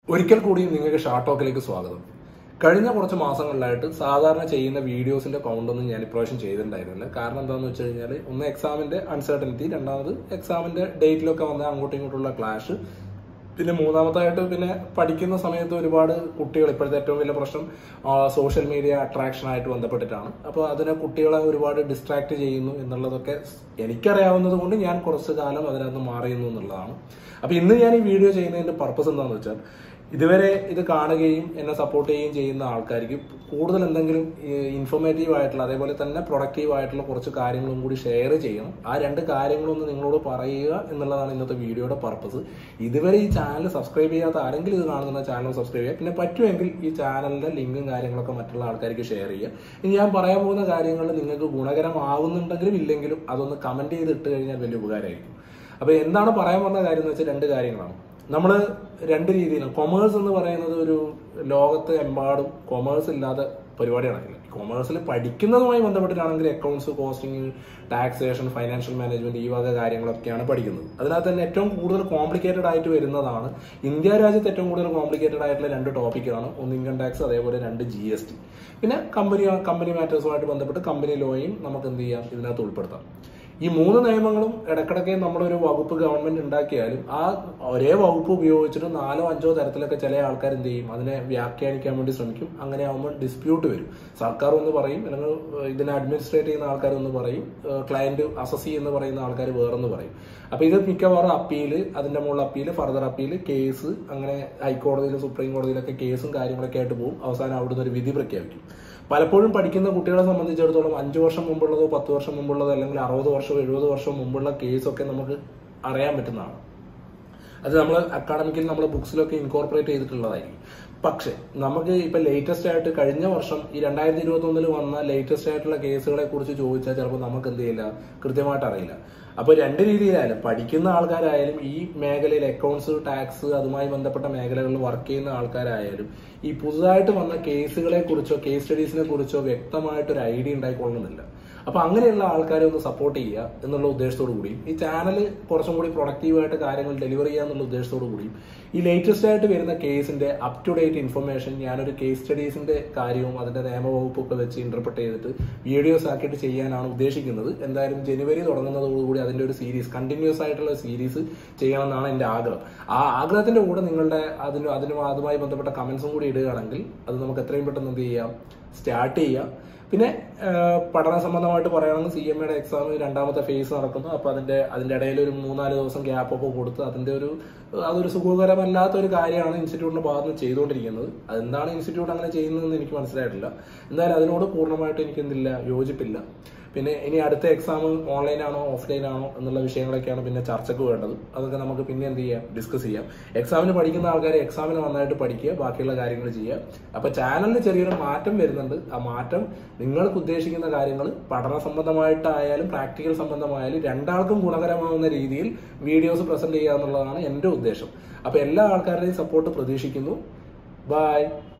ഒരിക്കൽ കൂടി നിങ്ങൾക്ക് ഷാർട്ട് ടോക്കിലേക്ക് സ്വാഗതം കഴിഞ്ഞ കുറച്ച് മാസങ്ങളിലായിട്ട് സാധാരണ ചെയ്യുന്ന വീഡിയോസിന്റെ കൗണ്ടൊന്നും ഞാൻ ഇപ്രാവശ്യം ചെയ്തിട്ടുണ്ടായിരുന്നില്ല കാരണം എന്താണെന്ന് വെച്ച് കഴിഞ്ഞാൽ ഒന്ന് എക്സാമിന്റെ അൺസർട്ടനിറ്റി രണ്ടാമത് എക്സാമിന്റെ ഡേറ്റിലൊക്കെ വന്ന അങ്ങോട്ടും ഇങ്ങോട്ടുള്ള ക്ലാഷ് പിന്നെ മൂന്നാമതായിട്ട് പിന്നെ പഠിക്കുന്ന സമയത്ത് ഒരുപാട് കുട്ടികൾ ഇപ്പോഴത്തെ ഏറ്റവും വലിയ പ്രശ്നം സോഷ്യൽ മീഡിയ അട്രാക്ഷൻ ആയിട്ട് ബന്ധപ്പെട്ടിട്ടാണ് അപ്പോൾ അതിനെ കുട്ടികളെ ഒരുപാട് ഡിസ്ട്രാക്ട് ചെയ്യുന്നു എന്നുള്ളതൊക്കെ എനിക്കറിയാവുന്നത് കൊണ്ട് ഞാൻ കുറച്ച് കാലം അതിനകത്ത് മാറിയുന്നു എന്നുള്ളതാണ് അപ്പോൾ ഇന്ന് ഞാൻ ഈ വീഡിയോ ചെയ്യുന്നതിന്റെ പർപ്പസ് എന്താണെന്ന് വെച്ചാൽ ഇതുവരെ ഇത് കാണുകയും എന്നെ സപ്പോർട്ട് ചെയ്യുകയും ചെയ്യുന്ന ആൾക്കാർക്ക് കൂടുതൽ എന്തെങ്കിലും ഇൻഫോർമേറ്റീവ് ആയിട്ടുള്ള അതേപോലെ തന്നെ പ്രൊഡക്റ്റീവ് ആയിട്ടുള്ള കുറച്ച് കാര്യങ്ങളും കൂടി ഷെയർ ചെയ്യണം ആ രണ്ട് കാര്യങ്ങളൊന്ന് നിങ്ങളോട് പറയുക എന്നുള്ളതാണ് ഇന്നത്തെ വീഡിയോയുടെ പർപ്പസ് ഇതുവരെ ഈ ചാനൽ സബ്സ്ക്രൈബ് ചെയ്യാത്ത ആരെങ്കിലും ഇത് കാണുന്ന ചാനൽ സബ്സ്ക്രൈബ് ചെയ്യുക പിന്നെ പറ്റുമെങ്കിൽ ഈ ചാനലിന്റെ ലിങ്കും കാര്യങ്ങളൊക്കെ മറ്റുള്ള ആൾക്കാർക്ക് ഷെയർ ചെയ്യുക ഇനി ഞാൻ പറയാൻ പോകുന്ന കാര്യങ്ങൾ നിങ്ങൾക്ക് ഗുണകരമാവുന്നുണ്ടെങ്കിലും ഇല്ലെങ്കിലും അതൊന്ന് കമന്റ് ചെയ്ത് ഇട്ട് കഴിഞ്ഞാൽ വലിയ ഉപകാരമായിരിക്കും അപ്പൊ എന്താണ് പറയാൻ വന്ന കാര്യം എന്ന് വെച്ചാൽ രണ്ട് കാര്യങ്ങളാണ് നമ്മൾ രണ്ട് രീതിയിലാണ് കൊമേഴ്സ് എന്ന് പറയുന്നത് ഒരു ലോകത്ത് എമ്പാടും കൊമേഴ്സ് ഇല്ലാത്ത പരിപാടിയാണ് കൊമേഴ്സിൽ പഠിക്കുന്നതുമായി ബന്ധപ്പെട്ടിട്ടാണെങ്കിൽ accounts costing taxation financial management ഈ വക കാര്യങ്ങളൊക്കെയാണ് പഠിക്കുന്നത് അതിനകത്ത് തന്നെ ഏറ്റവും കൂടുതൽ കോംപ്ലിക്കേറ്റഡ് ആയിട്ട് വരുന്നതാണ് ഇന്ത്യ രാജ്യത്ത് ഏറ്റവും കൂടുതൽ കോംപ്ലിക്കേറ്റഡ് ആയിട്ടുള്ള രണ്ട് ടോപ്പിക്കാണ് ഒന്ന് ഇൻകം ടാക്സ് അതേപോലെ രണ്ട് ജി എസ് ടി പിന്നെ കമ്പനി കമ്പനി മാറ്റേഴ്സുമായിട്ട് ബന്ധപ്പെട്ട് കമ്പനി ലോയും നമുക്ക് എന്ത് ചെയ്യാം ഇതിനകത്ത് ഉൾപ്പെടുത്താം ഈ മൂന്ന് നിയമങ്ങളും ഇടക്കിടക്ക് നമ്മുടെ ഒരു വകുപ്പ് ഗവൺമെന്റ് ഉണ്ടാക്കിയാലും ആ ഒരേ വകുപ്പ് ഉപയോഗിച്ചിട്ട് നാലോ അഞ്ചോ തരത്തിലൊക്കെ ചില ആൾക്കാർ എന്ത് ചെയ്യും അതിനെ വ്യാഖ്യാനിക്കാൻ വേണ്ടി ശ്രമിക്കും അങ്ങനെ ആകുമ്പോൾ ഡിസ്പ്യൂട്ട് വരും സർക്കാർ ഒന്ന് പറയും അല്ലെങ്കിൽ ഇതിനെ അഡ്മിനിസ്ട്രേറ്റ് ചെയ്യുന്ന ആൾക്കാർ ഒന്ന് പറയും ക്ലയന്റ് അസസി എന്ന് പറയുന്ന ആൾക്കാർ വേറെന്ന് പറയും അപ്പൊ ഇത് മിക്കവാറും അപ്പീല് അതിന്റെ മുകളിൽ അപ്പീല് ഫർദർ അപ്പീല് കേസ് അങ്ങനെ ഹൈക്കോടതിയിലും സുപ്രീം കോടതിയിലൊക്കെ കേസും കാര്യങ്ങളൊക്കെ ആയിട്ട് പോകും അവസാനം അവിടുന്ന് ഒരു വിധി പ്രഖ്യാപിക്കും പലപ്പോഴും പഠിക്കുന്ന കുട്ടികളെ സംബന്ധിച്ചിടത്തോളം അഞ്ചു വർഷം മുമ്പുള്ളതോ പത്ത് വർഷം മുമ്പുള്ളതോ അല്ലെങ്കിൽ അറുപത് വർഷം എഴുപത് വർഷം മുമ്പുള്ള കേസൊക്കെ നമുക്ക് അറിയാൻ പറ്റുന്നതാണ് അത് നമ്മൾ അക്കാഡമിക്കിൽ നമ്മൾ ബുക്സിലൊക്കെ ഇൻകോർപ്പറേറ്റ് ചെയ്തിട്ടുള്ളതായിരിക്കും പക്ഷെ നമുക്ക് ഇപ്പൊ ലേറ്റസ്റ്റ് ആയിട്ട് കഴിഞ്ഞ വർഷം ഈ രണ്ടായിരത്തി ഇരുപത്തി ഒന്നിൽ വന്ന ലേറ്റസ്റ്റ് ആയിട്ടുള്ള കേസുകളെ കുറിച്ച് ചോദിച്ചാൽ ചിലപ്പോൾ നമുക്ക് എന്ത് ചെയ്യില്ല കൃത്യമായിട്ട് അറിയില്ല അപ്പൊ രണ്ട് രീതിയിലായാലും പഠിക്കുന്ന ആൾക്കാരായാലും ഈ മേഖലയിൽ അക്കൗണ്ട്സ് ടാക്സ് അതുമായി ബന്ധപ്പെട്ട മേഖലകളിൽ വർക്ക് ചെയ്യുന്ന ആൾക്കാരായാലും ഈ പുതുതായിട്ട് വന്ന കേസുകളെ കുറിച്ചോ കേസ് സ്റ്റഡീസിനെ കുറിച്ചോ വ്യക്തമായിട്ട് ഒരു ഐഡിയ ഉണ്ടായിക്കൊള്ളുന്നില്ല അപ്പൊ അങ്ങനെയുള്ള ആൾക്കാരെ ഒന്ന് സപ്പോർട്ട് ചെയ്യുക എന്നുള്ള ഉദ്ദേശത്തോടു കൂടി ഈ ചാനൽ കുറച്ചും കൂടി പ്രൊഡക്റ്റീവായിട്ട് കാര്യങ്ങൾ ഡെലിവർ ചെയ്യുക എന്നുള്ള ഉദ്ദേശത്തോടു കൂടി ഈ ലേറ്റസ്റ്റ് ആയിട്ട് വരുന്ന കേസിന്റെ അപ് ടു ഡേറ്റ് ഇൻഫർമേഷൻ ഞാനൊരു കേസ് സ്റ്റഡീസിന്റെ കാര്യവും അതിന്റെ നിയമവകുപ്പൊക്കെ വെച്ച് ഇന്റർപ്രറ്റ് ചെയ്തിട്ട് വീഡിയോസ് ആക്കിയിട്ട് ചെയ്യാനാണ് ഉദ്ദേശിക്കുന്നത് എന്തായാലും ജനുവരി തുടങ്ങുന്നതോടുകൂടി അതിന്റെ ഒരു സീരീസ് കണ്ടിന്യൂസ് ആയിട്ടുള്ള സീരീസ് ചെയ്യണമെന്നാണ് എന്റെ ആഗ്രഹം ആ ആഗ്രഹത്തിന്റെ കൂടെ നിങ്ങളുടെ അതിന് അതിന് അതുമായി ബന്ധപ്പെട്ട കമന്റ്സും കൂടി ഇടുകയാണെങ്കിൽ അത് നമുക്ക് എത്രയും പെട്ടെന്ന് എന്ത് ചെയ്യാം സ്റ്റാർട്ട് ചെയ്യാം പിന്നെ പഠന സംബന്ധമായിട്ട് പറയുകയാണെങ്കിൽ സി എം എയുടെ എക്സാം രണ്ടാമത്തെ ഫേസ് നടക്കുന്നു അപ്പൊ അതിന്റെ അതിന്റെ ഇടയിൽ ഒരു മൂന്നാല് ദിവസം ഗ്യാപ്പ് ഒക്കെ കൊടുത്ത് അതിന്റെ ഒരു അതൊരു സുഖകരമല്ലാത്ത ഒരു കാര്യമാണ് ഇൻസ്റ്റിറ്റ്യൂട്ടിന്റെ ഭാഗത്ത് നിന്ന് ചെയ്തുകൊണ്ടിരിക്കുന്നത് അതെന്താണ് ഇൻസ്റ്റിറ്റ്യൂട്ട് അങ്ങനെ ചെയ്യുന്നതെന്ന് എനിക്ക് മനസ്സിലായിട്ടില്ല എന്തായാലും അതിനോട് പൂർണ്ണമായിട്ട് എനിക്ക് എന്തില്ല യോജിപ്പില്ല പിന്നെ ഇനി അടുത്ത എക്സാം ഓൺലൈൻ ആണോ ഓഫ്ലൈൻ ആണോ എന്നുള്ള വിഷയങ്ങളൊക്കെയാണ് പിന്നെ ചർച്ചയ്ക്ക് വേണ്ടത് അതൊക്കെ നമുക്ക് പിന്നെ എന്ത് ചെയ്യാം ഡിസ്കസ് ചെയ്യാം എക്സാമിന് പഠിക്കുന്ന ആൾക്കാർ എക്സാമിന് നന്നായിട്ട് പഠിക്കുക ബാക്കിയുള്ള കാര്യങ്ങൾ ചെയ്യുക അപ്പൊ ചാനലിന് ചെറിയൊരു മാറ്റം വരുന്നുണ്ട് ആ മാറ്റം നിങ്ങൾക്ക് ഉദ്ദേശിക്കുന്ന കാര്യങ്ങൾ പഠന സംബന്ധമായിട്ടായാലും പ്രാക്ടിക്കൽ സംബന്ധമായാലും രണ്ടാൾക്കും ഗുണകരമാവുന്ന രീതിയിൽ വീഡിയോസ് പ്രസന്റ് ചെയ്യുക എന്നുള്ളതാണ് എന്റെ ഉദ്ദേശം അപ്പൊ എല്ലാ ആൾക്കാരുടെയും സപ്പോർട്ട് പ്രതീക്ഷിക്കുന്നു ബൈ